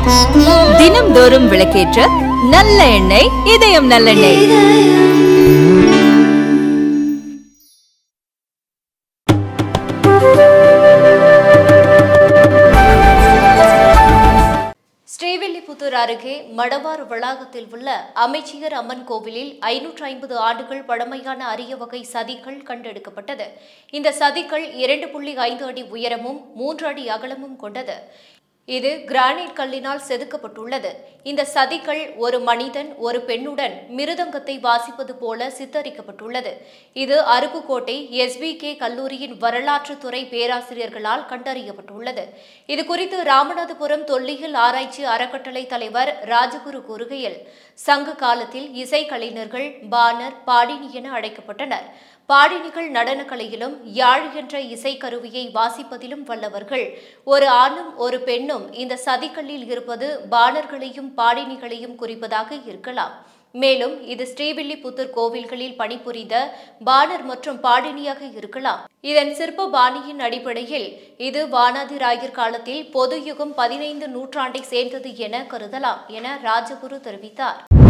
தினம்தோறும் விளக்கேற்ற நல்ல எண்ணெய் இதயம் நல்லெண்ணெய் ஸ்ரீவில்லிபுத்தூர் அருகே மடவாறு வளாகத்தில் உள்ள அமைச்சியர் அம்மன் கோவிலில் ஐநூற்று ஐம்பது ஆண்டுகள் பழமையான அரிய வகை சதிகள் கண்டெடுக்கப்பட்டது இந்த சதிகள் இரண்டு புள்ளி ஐந்து அடி உயரமும் மூன்று அடி அகலமும் கொண்டது இது கிரானைட் கல்லினால் செதுக்கப்பட்டுள்ளது இந்த சதிகள் ஒரு மனிதன் ஒரு பெண்ணுடன் மிருதங்கத்தை வாசிப்பது போல சித்தரிக்கப்பட்டுள்ளது இது அருப்புக்கோட்டை எஸ்பிகே கல்லூரியின் வரலாற்றுத் துறை பேராசிரியர்களால் கண்டறியப்பட்டுள்ளது இது குறித்து ராமநாதபுரம் தொல்லியல் ஆராய்ச்சி அறக்கட்டளை தலைவர் ராஜகுரு கூறுகையில் சங்க காலத்தில் இசை கலைஞர்கள் பாணர் பாடினி என அழைக்கப்பட்டனர் பாடினிகள் நடனக்கலையிலும் யாழ் என்ற இசைக்கருவியை வாசிப்பதிலும் வல்லவர்கள் ஒரு ஆணும் ஒரு பெண்ணும் இந்த சதிக்கல்லில் இருப்பது பாணர்களையும் பாடினிகளையும் குறிப்பதாக இருக்கலாம் மேலும் இது ஸ்ரீவில்லிபுத்தூர் கோவில்களில் பணிபுரிந்த பாணர் மற்றும் பாடினியாக இருக்கலாம் இதன் சிற்ப பாணியின் அடிப்படையில் இது வானாதிராயர் காலத்தில் பொது யுகம் பதினைந்து நூற்றாண்டை சேர்ந்தது என கருதலாம் என ராஜகுரு தெரிவித்தார்